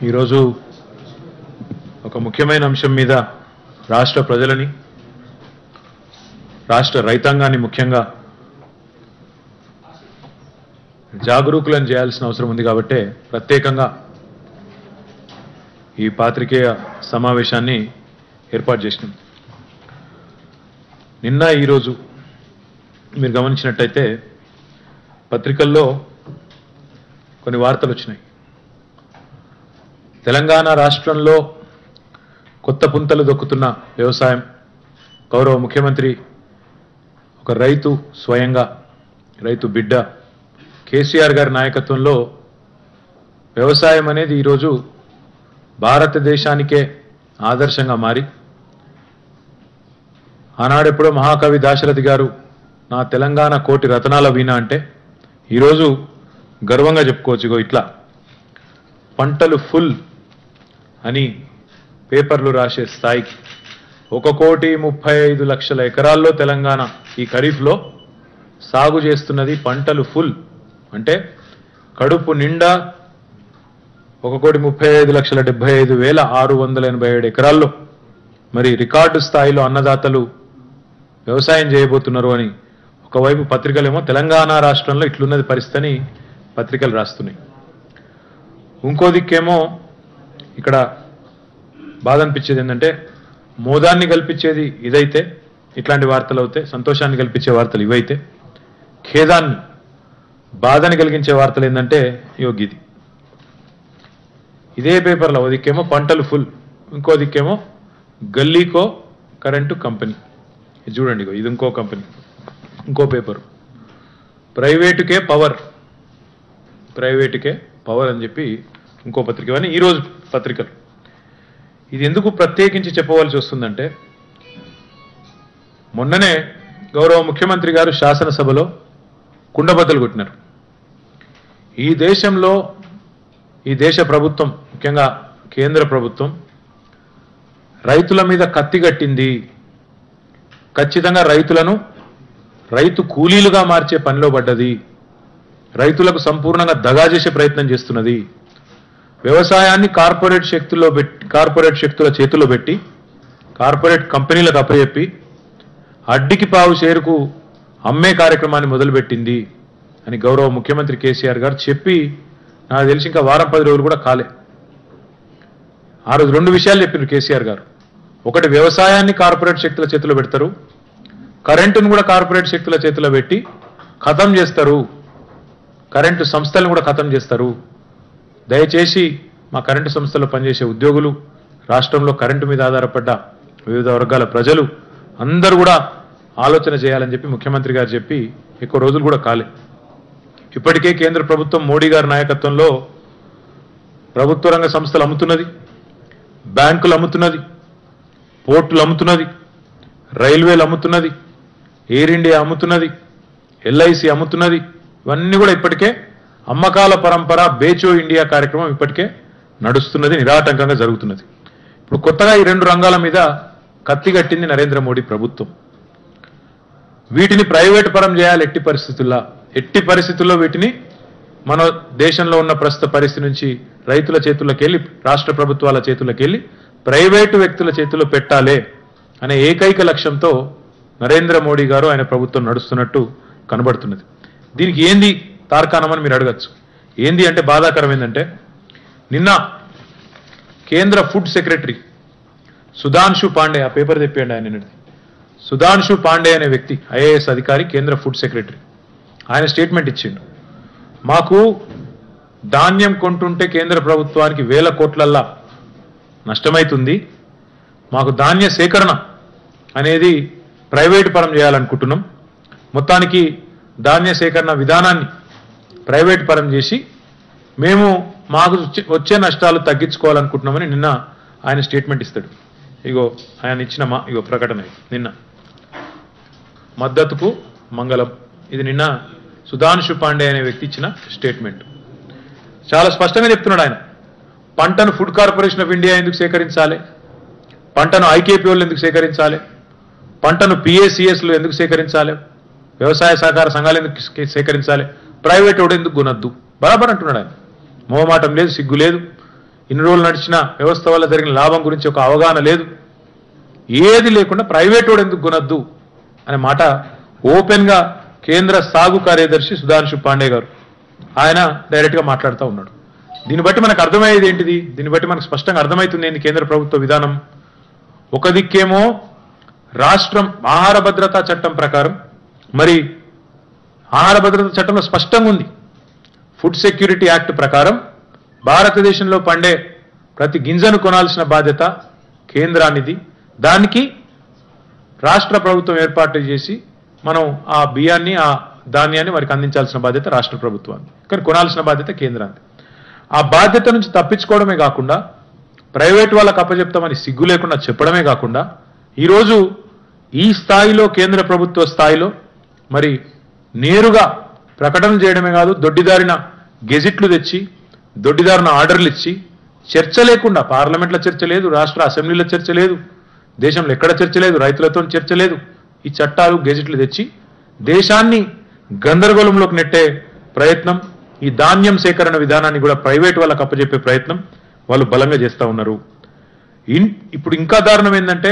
ఈరోజు ఒక ముఖ్యమైన అంశం మీద రాష్ట్ర ప్రజలని రాష్ట్ర రైతాంగాన్ని ముఖ్యంగా జాగరూకులను చేయాల్సిన అవసరం ఉంది కాబట్టే ప్రత్యేకంగా ఈ పాత్రికేయ సమావేశాన్ని ఏర్పాటు చేసినాం నిన్న ఈరోజు మీరు గమనించినట్టయితే పత్రికల్లో కొన్ని వార్తలు వచ్చినాయి తెలంగాణ రాష్ట్రంలో కొత్త పుంతలు దొక్కుతున్న వ్యవసాయం గౌరవ ముఖ్యమంత్రి ఒక రైతు స్వయంగా రైతు బిడ్డ కేసీఆర్ గారి నాయకత్వంలో వ్యవసాయం అనేది ఈరోజు భారతదేశానికే ఆదర్శంగా మారి ఆనాడెప్పుడో మహాకవి దాశరథి గారు నా తెలంగాణ కోటి రతనాల వీణ అంటే ఈరోజు గర్వంగా చెప్పుకోవచ్చు ఇగో ఇట్లా పంటలు ఫుల్ అని పేపర్లు రాసే స్థాయికి ఒక కోటి ముప్పై ఐదు లక్షల ఎకరాల్లో తెలంగాణ ఈ ఖరీఫ్లో సాగు చేస్తున్నది పంటలు ఫుల్ అంటే కడుపు నిండా ఒక కోటి ముప్పై ఐదు లక్షల డెబ్బై ఐదు వేల ఆరు వందల ఎనభై ఏడు ఎకరాల్లో మరి రికార్డు స్థాయిలో అన్నదాతలు వ్యవసాయం చేయబోతున్నారు అని ఒకవైపు పత్రికలేమో తెలంగాణ రాష్ట్రంలో ఇట్లున్నది పరిస్థితి అని పత్రికలు రాస్తున్నాయి ఇంకో దిక్కేమో ఇక్కడ బాధ అనిపించేది ఏంటంటే మోదాన్ని కల్పించేది ఇదైతే ఇట్లాంటి వార్తలు అవుతాయి సంతోషాన్ని కల్పించే వార్తలు ఇవైతే ఖేదాన్ని బాధని కలిగించే వార్తలు ఏంటంటే యోగిది ఇదే పేపర్లో ఓ దిక్కేమో పంటలు ఫుల్ ఇంకో దిక్కేమో గల్లీకో కరెంటు కంపెనీ ఇది చూడండి ఇగో ఇది ఇంకో కంపెనీ ఇంకో పేపర్ ప్రైవేటుకే పవర్ ప్రైవేటుకే పవర్ అని చెప్పి ఇంకో పత్రిక అని ఈరోజు పత్రికలు ఇది ఎందుకు ప్రత్యేకించి చెప్పవలసి వస్తుందంటే మొన్ననే గౌరవ ముఖ్యమంత్రి గారు శాసనసభలో కుండబద్దలు కొట్టినారు ఈ దేశంలో ఈ దేశ ప్రభుత్వం ముఖ్యంగా కేంద్ర ప్రభుత్వం రైతుల మీద కత్తి కట్టింది ఖచ్చితంగా రైతులను రైతు కూలీలుగా మార్చే పనిలో పడ్డది రైతులకు సంపూర్ణంగా దగా చేసే ప్రయత్నం చేస్తున్నది వ్యవసాయాన్ని కార్పొరేట్ శక్తుల్లో పెట్టి కార్పొరేట్ శక్తుల చేతిలో పెట్టి కార్పొరేట్ కంపెనీలకు అప్పచెప్పి అడ్డికి పావు షేరుకు అమ్మే కార్యక్రమాన్ని మొదలుపెట్టింది అని గౌరవ ముఖ్యమంత్రి కేసీఆర్ గారు చెప్పి నాకు తెలిసి ఇంకా వారం పది రోజులు కూడా కాలే ఆ రోజు రెండు విషయాలు చెప్పిండ్రు కేసీఆర్ గారు ఒకటి వ్యవసాయాన్ని కార్పొరేట్ శక్తుల చేతిలో పెడతారు కరెంటును కూడా కార్పొరేట్ శక్తుల చేతిలో పెట్టి ఖతం చేస్తారు కరెంటు సంస్థలను కూడా ఖతం చేస్తారు దయచేసి మా కరెంటు సంస్థలో పనిచేసే ఉద్యోగులు రాష్ట్రంలో కరెంటు మీద ఆధారపడ్డ వివిధ వర్గాల ప్రజలు అందరూ కూడా ఆలోచన చేయాలని చెప్పి ముఖ్యమంత్రి గారు చెప్పి ఎక్కువ రోజులు కూడా కాలే ఇప్పటికే కేంద్ర ప్రభుత్వం మోడీ గారి నాయకత్వంలో ప్రభుత్వ రంగ సంస్థలు అమ్ముతున్నది బ్యాంకులు అమ్ముతున్నది పోర్టులు అమ్ముతున్నది రైల్వేలు అమ్ముతున్నది ఎయిర్ ఇండియా అమ్ముతున్నది ఎల్ఐసి అమ్ముతున్నది ఇవన్నీ కూడా ఇప్పటికే అమ్మకాల పరంపర బేచో ఇండియా కార్యక్రమం ఇప్పటికే నడుస్తున్నది నిరాటంకంగా జరుగుతున్నది ఇప్పుడు కొత్తగా ఈ రెండు రంగాల మీద కత్తి కట్టింది నరేంద్ర మోడీ ప్రభుత్వం వీటిని ప్రైవేట్ పరం చేయాలి ఎట్టి పరిస్థితుల్లో ఎట్టి పరిస్థితుల్లో వీటిని మన దేశంలో ఉన్న ప్రస్తుత పరిస్థితి నుంచి రైతుల చేతుల్లోకి వెళ్ళి రాష్ట్ర ప్రభుత్వాల చేతుల్లోకి వెళ్ళి ప్రైవేటు వ్యక్తుల చేతిలో పెట్టాలి అనే ఏకైక లక్ష్యంతో నరేంద్ర మోడీ గారు ఆయన ప్రభుత్వం నడుస్తున్నట్టు కనబడుతున్నది దీనికి ఏంది తార్కాణమని మీరు అడగచ్చు ఏంది అంటే బాధాకరం ఏంటంటే నిన్న కేంద్ర ఫుడ్ సెక్రటరీ సుధాంశు పాండే ఆ పేపర్ తెప్పియండి ఆయన నిన్నటిది సుధాంశు పాండే అనే వ్యక్తి ఐఏఎస్ అధికారి కేంద్ర ఫుడ్ సెక్రటరీ ఆయన స్టేట్మెంట్ ఇచ్చిండు మాకు ధాన్యం కొంటుంటే కేంద్ర ప్రభుత్వానికి వేల కోట్లల్లా నష్టమైతుంది మాకు ధాన్య సేకరణ అనేది ప్రైవేటు పరం చేయాలనుకుంటున్నాం మొత్తానికి ధాన్య సేకరణ విధానాన్ని ప్రైవేట్ పరం చేసి మేము మాకు వచ్చే- వచ్చే నష్టాలు తగ్గించుకోవాలనుకుంటున్నామని నిన్న ఆయన స్టేట్మెంట్ ఇస్తాడు ఇగో ఆయన ఇచ్చిన మా ఇగో ప్రకటన ఇది, నిన్న మద్దతుకు మంగళం ఇది నిన్న సుధాంశు పాండే అనే వ్యక్తి ఇచ్చిన స్టేట్మెంట్ చాలా స్పష్టంగా చెప్తున్నాడు ఆయన పంటను ఫుడ్ కార్పొరేషన్ ఆఫ్ ఇండియా ఎందుకు సేకరించాలి పంటను ఐకేపీ వాళ్ళు ఎందుకు సేకరించాలి పంటను పిఏసిఎస్లు ఎందుకు సేకరించాలి వ్యవసాయ సహకార సంఘాలు ఎందుకు సే- సేకరించాలి ప్రైవేట్ వాడు ఎందుకు కొనద్దు బరాబర్ అంటున్నాడు ఆయన మోమాటం లేదు సిగ్గు లేదు ఇన్ని రోజులు నడిచిన వ్యవస్థ వల్ల జరిగిన లాభం గురించి ఒక అవగాహన లేదు ఏది లేకుండా ప్రైవేట్ వాడు ఎందుకు కొనద్దు అనే మాట ఓపెన్గా కేంద్ర సాగు కార్యదర్శి సుధాంశు పాండే గారు ఆయన డైరెక్ట్గా మాట్లాడుతూ ఉన్నాడు దీన్ని బట్టి మనకు అర్థమయ్యేది ఏంటిది దీన్ని బట్టి మనకు స్పష్టంగా అర్థమవుతుంది ఏంటి కేంద్ర ప్రభుత్వ విధానం ఒక దిక్కేమో రాష్ట్రం ఆహార భద్రతా చట్టం ప్రకారం మరి ఆహార భద్రతా చట్టంలో స్పష్టంగా ఉంది ఫుడ్ సెక్యూరిటీ యాక్ట్ ప్రకారం భారతదేశంలో పండే ప్రతి గింజను కొనాల్సిన బాధ్యత కేంద్రానిది దానికి రాష్ట్ర ప్రభుత్వం ఏర్పాటు చేసి మనం ఆ బియ్యాన్ని ఆ ధాన్యాన్ని వారికి అందించాల్సిన బాధ్యత రాష్ట్ర ప్రభుత్వాన్ని కానీ కొనాల్సిన బాధ్యత కేంద్రాన్ని ఆ బాధ్యత నుంచి తప్పించుకోవడమే కాకుండా ప్రైవేట్ వాళ్ళకి అప్పచెప్తామని సిగ్గు లేకుండా చెప్పడమే కాకుండా ఈరోజు ఈ స్థాయిలో కేంద్ర ప్రభుత్వ స్థాయిలో మరి నేరుగా ప్రకటన చేయడమే కాదు దొడ్డిదారిన గెజిట్లు తెచ్చి దొడ్డిదారిన ఆర్డర్లు ఇచ్చి చర్చ లేకుండా పార్లమెంట్లో చర్చ లేదు రాష్ట్ర అసెంబ్లీలో చర్చ లేదు దేశంలో ఎక్కడ చర్చ లేదు రైతులతో చర్చ లేదు ఈ చట్టాలు గెజిట్లు తెచ్చి దేశాన్ని గందరగోళంలోకి నెట్టే ప్రయత్నం ఈ ధాన్యం సేకరణ విధానాన్ని కూడా ప్రైవేట్ వాళ్ళకి అప్పచెప్పే ప్రయత్నం వాళ్ళు బలంగా చేస్తూ ఉన్నారు ఇన్ ఇప్పుడు ఇంకా దారుణం ఏంటంటే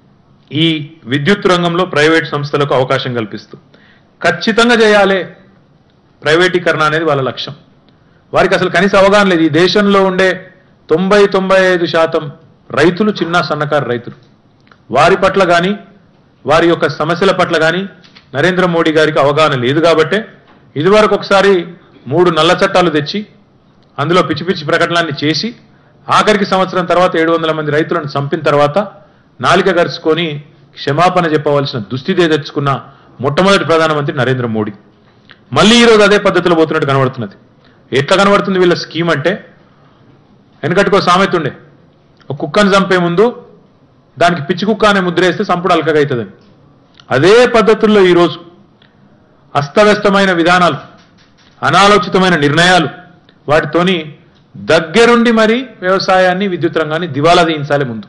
ఈ విద్యుత్ రంగంలో ప్రైవేట్ సంస్థలకు అవకాశం కల్పిస్తూ ఖచ్చితంగా చేయాలి ప్రైవేటీకరణ అనేది వాళ్ళ లక్ష్యం వారికి అసలు కనీస అవగాహన లేదు ఈ దేశంలో ఉండే తొంభై తొంభై ఐదు శాతం రైతులు చిన్న సన్నకారు రైతులు వారి పట్ల కానీ వారి యొక్క సమస్యల పట్ల కానీ నరేంద్ర మోడీ గారికి అవగాహన లేదు కాబట్టే ఇదివరకు ఒకసారి మూడు నల్ల చట్టాలు తెచ్చి అందులో పిచ్చి పిచ్చి ప్రకటనలన్నీ చేసి ఆఖరికి సంవత్సరం తర్వాత ఏడు వందల మంది రైతులను చంపిన తర్వాత నాలిక గరుచుకొని క్షమాపణ చెప్పవలసిన దుస్థితి తెచ్చుకున్న మొట్టమొదటి ప్రధానమంత్రి నరేంద్ర మోడీ మళ్ళీ ఈరోజు అదే పద్ధతిలో పోతున్నట్టు కనబడుతున్నది ఎట్లా కనబడుతుంది వీళ్ళ స్కీమ్ అంటే వెనకట్టుకో సామెత ఉండే ఒక కుక్కను చంపే ముందు దానికి పిచ్చి కుక్క అనే ముద్ర వేస్తే సంపుడు అలకగా అవుతుందని అదే పద్ధతుల్లో ఈరోజు అస్తవ్యస్తమైన విధానాలు అనాలోచితమైన నిర్ణయాలు వాటితోని దగ్గరుండి మరి వ్యవసాయాన్ని విద్యుత్ రంగాన్ని దివాలా తీయించాలి ముందు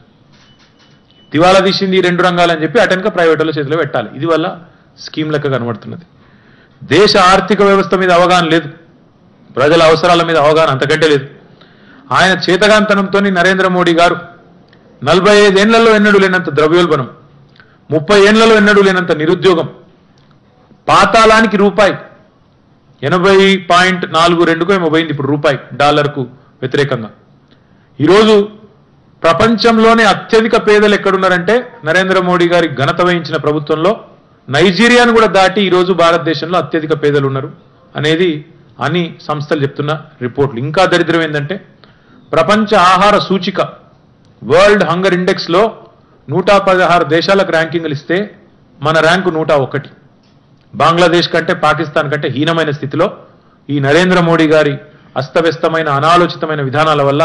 దివాలా తీసింది ఈ రెండు రంగాలని చెప్పి అటెనక ప్రైవేటుల చేతిలో పెట్టాలి ఇది వల్ల స్కీమ్ లెక్క కనబడుతున్నది దేశ ఆర్థిక వ్యవస్థ మీద అవగాహన లేదు ప్రజల అవసరాల మీద అవగాహన అంతకంటే లేదు ఆయన చేతగాంతనంతో నరేంద్ర మోడీ గారు నలభై ఐదేళ్లలో ఎన్నడూ లేనంత ద్రవ్యోల్బణం ముప్పై ఏళ్లలో ఎన్నడూ లేనంత నిరుద్యోగం పాతాళానికి రూపాయి ఎనభై పాయింట్ నాలుగు రెండుకు ఏమో పోయింది ఇప్పుడు రూపాయి డాలర్కు వ్యతిరేకంగా ఈరోజు ప్రపంచంలోనే అత్యధిక పేదలు ఎక్కడున్నారంటే నరేంద్ర మోడీ గారి ఘనత వహించిన ప్రభుత్వంలో నైజీరియాను కూడా దాటి ఈరోజు భారతదేశంలో అత్యధిక పేదలు ఉన్నారు అనేది అని సంస్థలు చెప్తున్న రిపోర్ట్లు ఇంకా దరిద్రం ఏంటంటే ప్రపంచ ఆహార సూచిక వరల్డ్ హంగర్ ఇండెక్స్లో నూట పదహారు దేశాలకు ర్యాంకింగ్లు ఇస్తే మన ర్యాంకు నూట ఒకటి బంగ్లాదేశ్ కంటే పాకిస్తాన్ కంటే హీనమైన స్థితిలో ఈ నరేంద్ర మోడీ గారి అస్తవ్యస్తమైన అనాలోచితమైన విధానాల వల్ల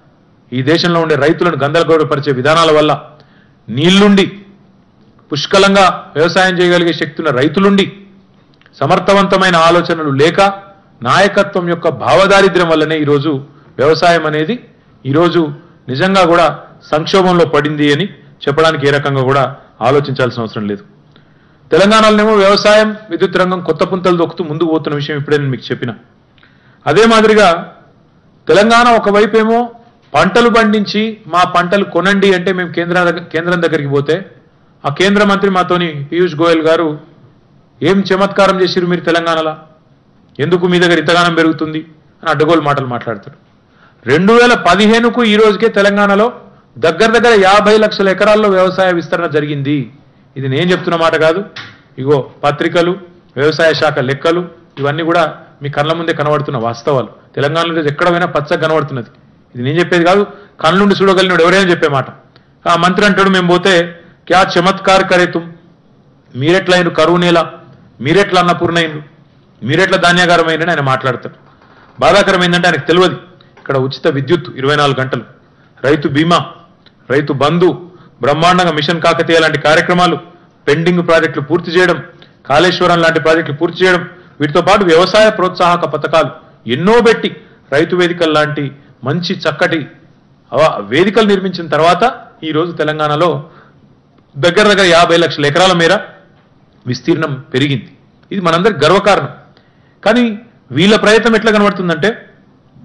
ఈ దేశంలో ఉండే రైతులను గందరగోళపరిచే విధానాల వల్ల నీళ్లుండి పుష్కలంగా వ్యవసాయం చేయగలిగే శక్తి ఉన్న రైతులుండి సమర్థవంతమైన ఆలోచనలు లేక నాయకత్వం యొక్క భావదారిద్ర్యం వల్లనే ఈరోజు వ్యవసాయం అనేది ఈరోజు నిజంగా కూడా సంక్షోభంలో పడింది అని చెప్పడానికి ఏ రకంగా కూడా ఆలోచించాల్సిన అవసరం లేదు తెలంగాణలోనేమో వ్యవసాయం విద్యుత్ రంగం కొత్త పుంతలు దొక్కుతూ ముందుకు పోతున్న విషయం ఇప్పుడే నేను మీకు చెప్పిన అదే మాదిరిగా తెలంగాణ ఒకవైపు ఏమో పంటలు పండించి మా పంటలు కొనండి అంటే మేము కేంద్ర దగ్గ- కేంద్రం దగ్గరికి పోతే ఆ కేంద్ర మంత్రి మాతోని పీయూష్ గోయల్ గారు ఏం చమత్కారం చేసిరు మీరు తెలంగాణలో ఎందుకు మీ దగ్గర ఇంతగానం పెరుగుతుంది అని అడ్డగోలు మాటలు మాట్లాడతారు రెండు వేల పదిహేనుకు ఈ రోజుకే తెలంగాణలో దగ్గర దగ్గర యాభై లక్షల ఎకరాల్లో వ్యవసాయ విస్తరణ జరిగింది ఇది నేను చెప్తున్న మాట కాదు ఇగో పత్రికలు వ్యవసాయ శాఖ లెక్కలు ఇవన్నీ కూడా మీ కళ్ళ ముందే కనబడుతున్న వాస్తవాలు తెలంగాణలో ఈరోజు ఎక్కడ పోయినా పచ్చగా కనబడుతున్నది ఇది నేను చెప్పేది కాదు కళ్ళుండి చూడగలిగినాడు ఎవరైనా చెప్పే మాట ఆ మంత్రి అంటాడు మేము పోతే క్యా చమత్కార్ కరేతుం మీరెట్లయిన కరువు నేల మీరెట్లా అన్నపూర్ణైనరు మీరెట్లా ధాన్యాగారమైనని ఆయన మాట్లాడతాడు బాధాకరం ఏంటంటే ఆయనకు తెలియదు ఇక్కడ ఉచిత విద్యుత్ ఇరవై నాలుగు గంటలు రైతు బీమా రైతు బంధు బ్రహ్మాండంగా మిషన్ కాకతీయ లాంటి కార్యక్రమాలు పెండింగ్ ప్రాజెక్టులు పూర్తి చేయడం కాళేశ్వరం లాంటి ప్రాజెక్టులు పూర్తి చేయడం వీటితో పాటు వ్యవసాయ ప్రోత్సాహక పథకాలు ఎన్నో పెట్టి రైతు వేదికలు లాంటి మంచి చక్కటి అవ- వేదికలు నిర్మించిన తర్వాత ఈరోజు తెలంగాణలో దగ్గర దగ్గర యాభై లక్షల ఎకరాల మేర విస్తీర్ణం పెరిగింది ఇది మనందరికి గర్వకారణం కానీ వీళ్ళ ప్రయత్నం ఎట్లా కనబడుతుందంటే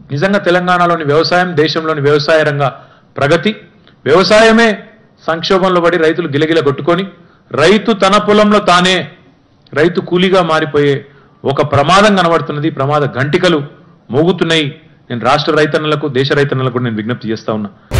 నిజంగా తెలంగాణలోని వ్యవసాయం దేశంలోని వ్యవసాయ రంగ ప్రగతి వ్యవసాయమే సంక్షోభంలో పడి రైతులు గిలగిల కొట్టుకొని రైతు తన పొలంలో తానే రైతు కూలీగా మారిపోయే ఒక ప్రమాదం కనబడుతున్నది ప్రమాద గంటికలు మోగుతున్నాయి నేను రాష్ట్ర రైతన్నలకు దేశ రైతన్నలకు కూడా నేను విజ్ఞప్తి చేస్తా ఉన్నా